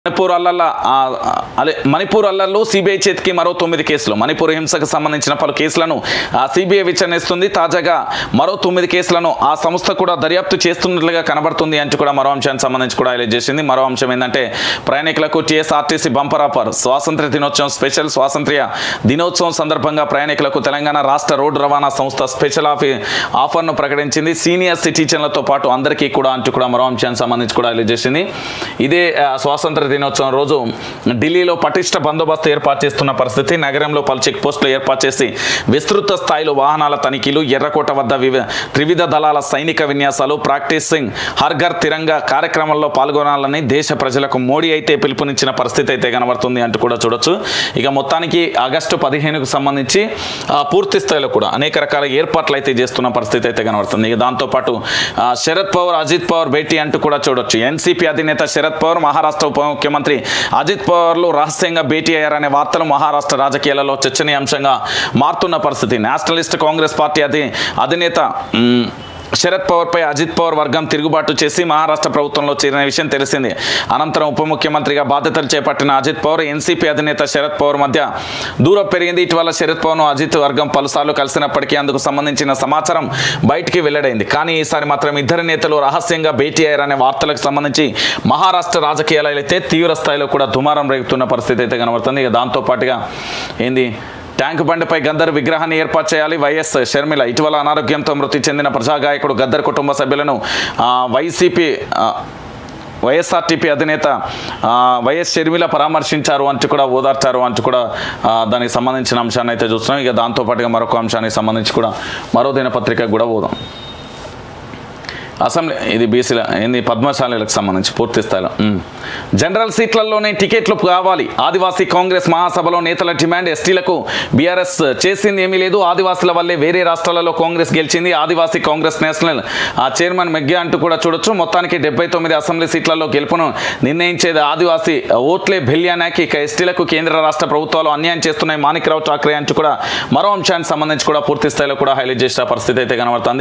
మణిపూర్ అల్లర్ల ఆ, అదే మణిపూర్ అల్లర్లు సిబిఐ చేతికి మరో తొమ్మిది కేసులు మణిపూర్ హింసకు సంబంధించిన పలు కేసులను ఆ సిబిఐ విచారణిస్తుంది తాజాగా మరో తొమ్మిది కేసులను ఆ సంస్థ కూడా దర్యాప్తు చేస్తున్నట్లుగా కనబడుతుంది అంటూ కూడా మరో అంశానికి సంబంధించి కూడా హైలైట్ చేసింది మరో అంశం ఏంటంటే ప్రయాణికులకు టీఎస్ఆర్టీసీ బంపర్ ఆఫర్ స్వాతంత్ర దినోత్సవం స్పెషల్ స్వాతంత్ర్య దినోత్సవం సందర్భంగా ప్రయాణికులకు తెలంగాణ రాష్ట్ర రోడ్డు రవాణా సంస్థ స్పెషల్ ఆఫీ ఆఫర్ను ప్రకటించింది సీనియర్ సిటిజన్లతో పాటు అందరికీ కూడా అంటూ కూడా మరో అంశానికి సంబంధించి కూడా హైలైట్ చేసింది ఇదే ఆ, స్వాతంత్ర దినోత్సవం రోజు ఢిల్లీలో పటిష్ట బందోబస్తు ఏర్పాటు చేస్తున్న పరిస్థితి నగరంలో పలు చెక్ పోస్టులు ఏర్పాటు చేసి విస్తృత స్థాయిలో వాహనాల తనిఖీలు ఎర్రకోట వద్ద వివి త్రివిధ దళాల సైనిక విన్యాసాలు ప్రాక్టీసింగ్ హర్ఘర్ తిరంగా కార్యక్రమంలో పాల్గొనాలని దేశ ప్రజలకు మోడీ అయితే పిలుపునిచ్చిన పరిస్థితి అయితే కనబడుతుంది అంటూ కూడా చూడొచ్చు ఇక మొత్తానికి ఆగస్టు పదిహేనుకు సంబంధించి ఆ, పూర్తి స్థాయిలో కూడా అనేక రకాల ఏర్పాట్లు అయితే చేస్తున్న పరిస్థితి అయితే కనబడుతుంది ఇక దాంతోపాటు ఆ, శరద్ పవార్ అజిత్ పవార్ భేటీ అంటూ కూడా చూడొచ్చు ఎన్సీపీ అధినేత శరద్ పవార్ మహారాష్ట్ర ఉప ముఖ్యమంత్రి అజిత్ పవార్లు రహస్యంగా భేటీ అయ్యారనే వార్తలు మహారాష్ట్ర రాజకీయాలలో చర్చనీయాంశంగా మారుతున్న పరిస్థితి నేషనలిస్ట్ కాంగ్రెస్ పార్టీ అధి అధినేత మ్, శరద్ పవార్పై అజిత్ పవార్ వర్గం తిరుగుబాటు చేసి మహారాష్ట్ర ప్రభుత్వంలో చేరిన విషయం తెలిసిందే అనంతరం ఉప ముఖ్యమంత్రిగా బాధ్యతలు చేపట్టిన అజిత్ పవార్ ఎన్సీపీ అధినేత శరద్ పవార్ మధ్య దూరం పెరిగింది ఇటీవల శరద్ పవార్ను అజిత్ వర్గం పలుసార్లు కలిసినప్పటికీ అందుకు సంబంధించిన సమాచారం బయటికి వెల్లడైంది కానీ ఈసారి మాత్రం ఇద్దరు నేతలు రహస్యంగా భేటీ అయ్యారనే వార్తలకు సంబంధించి మహారాష్ట్ర రాజకీయాలు అయితే తీవ్ర స్థాయిలో కూడా దుమారం రేగుతున్న పరిస్థితి అయితే కనబడుతుంది ఇక దాంతో పాటుగా ఏంది ట్యాంక్ బండిపై గద్దర్ విగ్రహాన్ని ఏర్పాటు చేయాలి వైఎస్ షర్మిల ఇటీవల అనారోగ్యంతో మృతి చెందిన ప్రజాగాయకుడు గద్దర్ కుటుంబ సభ్యులను ఆ, వైసీపీ ఆ, వైఎస్ఆర్టీపీ అధినేత ఆ, వైఎస్ షర్మిల పరామర్శించారు అంటూ కూడా ఓదార్చారు అంటూ కూడా ఆ, దానికి సంబంధించిన అంశాన్ని అయితే చూస్తున్నాం ఇక దాంతోపాటుగా మరొక అంశానికి సంబంధించి కూడా మరో దినపత్రికకు కూడా పోదాం అసెంబ్లీ ఇది బీసీల ఏంది పద్మశాలీలకు సంబంధించి పూర్తి స్థాయిలో ఉమ్. జనరల్ సీట్లలోనే టికెట్లు కావాలి ఆదివాసీ కాంగ్రెస్ మహాసభలో నేతల డిమాండ్ ఎస్టీలకు బీఆర్ఎస్ చేసింది ఏమీ లేదు ఆదివాసుల వల్లే వేరే రాష్ట్రాలలో కాంగ్రెస్ గెలిచింది ఆదివాసీ కాంగ్రెస్ నేషనల్ ఆ చైర్మన్ మెగ్గే అంటూ కూడా చూడొచ్చు మొత్తానికి డెబ్బై తొమ్మిది అసెంబ్లీ సీట్లలో గెలుపును నిర్ణయించేది ఆదివాసీ ఓట్లే భెల్యానాకి ఇక ఎస్టీలకు కేంద్ర రాష్ట్ర ప్రభుత్వాలు అన్యాయం చేస్తున్నాయి మాణిక్రావు ఠాక్రే అంటూ కూడా మరో అంశానికి సంబంధించి కూడా పూర్తి స్థాయిలో కూడా హైలైట్ చేసిన పరిస్థితి అయితే కనబడుతుంది